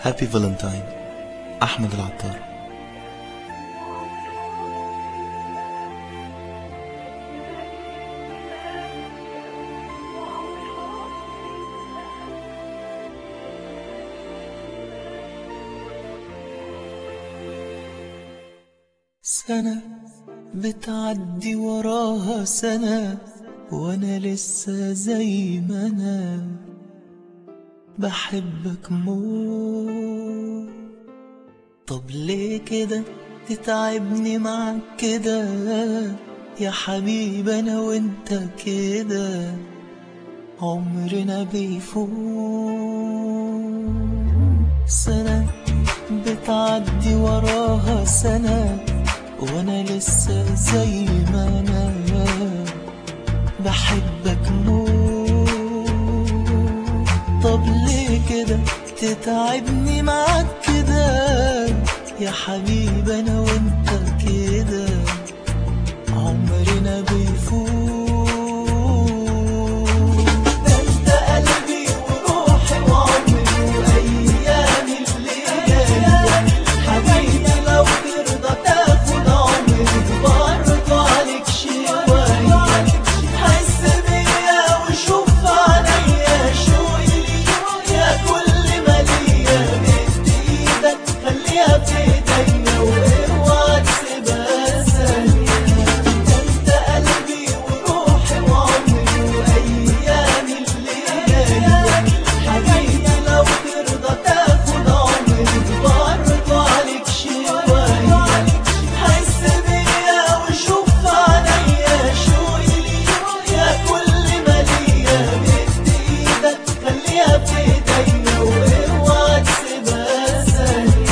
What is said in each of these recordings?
هابي فالنتاين أحمد العطار سنة بتعدي وراها سنة وانا لسه زي ما انا بحبك موت طب ليه كده تتعبني معاك كده يا حبيب انا وانت كده عمرنا بيفوت سنة بتعدي وراها سنة وانا لسه زي ما انا بحبك موت طب ليه كده تتعبني معاك كده يا حبيب انا وانت كده عمرنا بيفوت ده انت قلبي وروحي وعمري وايامي اللي جايه حبيبي لو ترضى تاخد عمري برضه عليك شويه حس بيا وشوف عليا شوقي يا كل ما ليا مد ايدك خليها في ايديا واوعى تسيبها ثانيه ده انت قلبي وروحي وعمري وايامي اللي جايه حبيبي لو ترضى تاخد عمري برضه عليك شويه حس بيا وشوف عليا شوقي يا كل ما ليا مد ايدك خليها في ايديا واوعى تسيبها ثانيه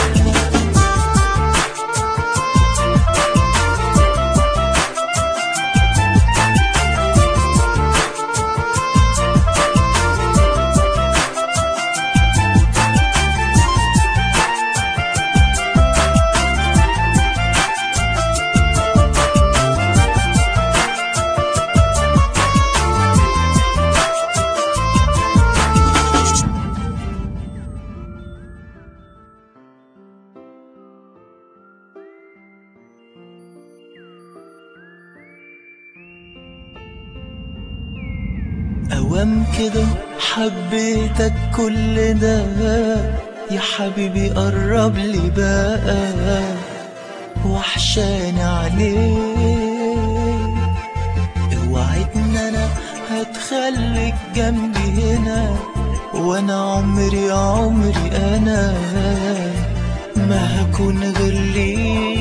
أوام كده حبيتك كل ده يا حبيبي قرب لي بقى وحشاني عليك اوعدني انا هتخليك جنبي هنا وانا عمري عمري انا ما هكون غير ليك